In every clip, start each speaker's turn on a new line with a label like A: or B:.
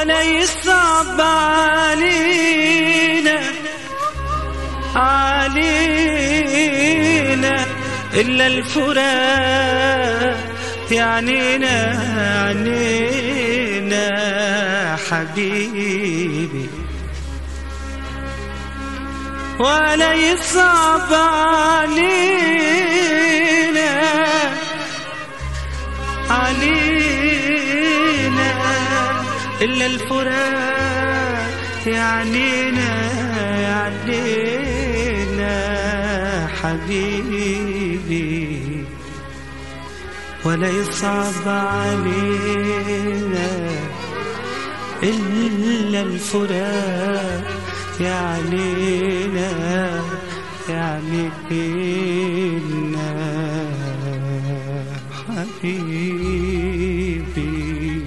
A: ولا يصعب علينا علينا إلا الفراق يعنينا عنينا حبيبي ولا يصعب علينا علينا إلا الفراق يعنينا يعنينا حبيبي ولا يصعب علينا إلا الفراق يعنينا يعنينا حبيبي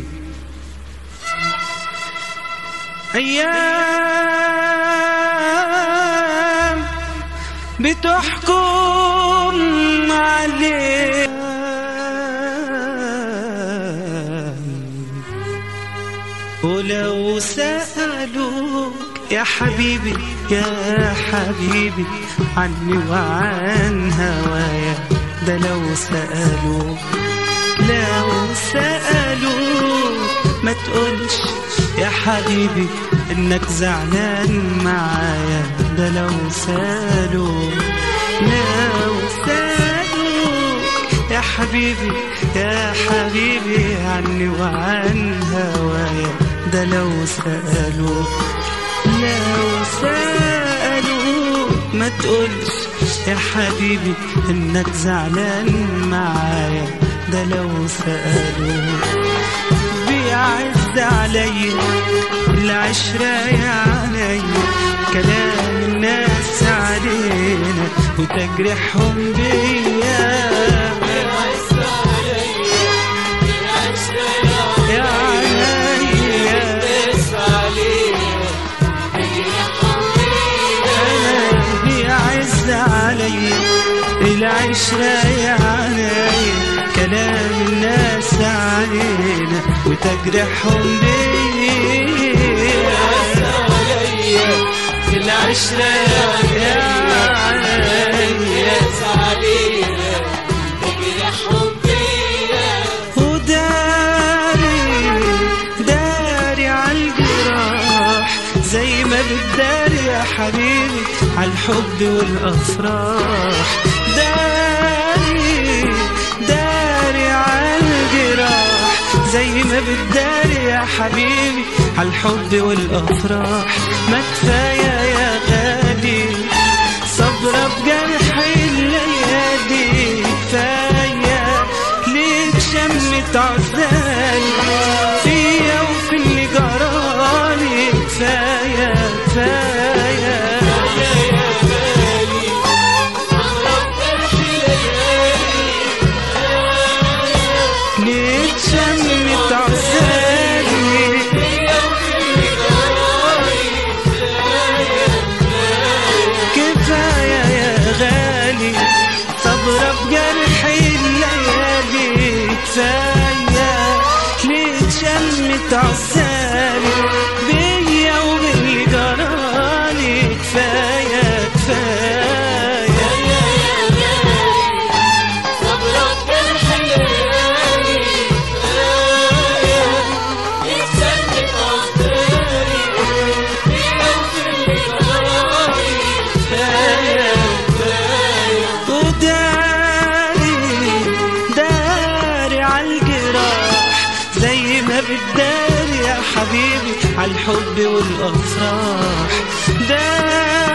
A: أيام بتحكم علينا ولو سألوك يا حبيبي يا حبيبي عني وعن هوايا ده لو سألوك لو سألوك ما تقولش يا حبيبي انك زعلان معايا ده لو سألوك لو سألوك يا حبيبي يا حبيبي عني وعن هوايا ده لو سألوك لو سألوك ما تقولش يا حبيبي انك زعلان معايا ده لو سألوك بيعز عليا العشرة يا عليا كلام الناس علينا وتجرحهم بيا يا عليا بيعز عليا العشرة يا عليا كلام الناس علينا وتجرحهم بيا العشرة يا عليا وداري داري عالجراح زي ما بتداري يا حبيبي عالحب والافراح داري داري عالجراح زي ما بتداري يا حبيبي عالحب والافراح ما كفايه يا غالي صبرة بجرح الليالي كفايه ليك شمت عزال فيا وفي اللي جرالي كفايه كفايه ليك شمت عزالي كفاية يا غالي صبرة بجرح الليالي كفاية ليه شمت عسالي بيا وباللي جرالي كفاية كفاية وداري داري عالجراح زي ما بتداري يا حبيبي عالحب والافراح داري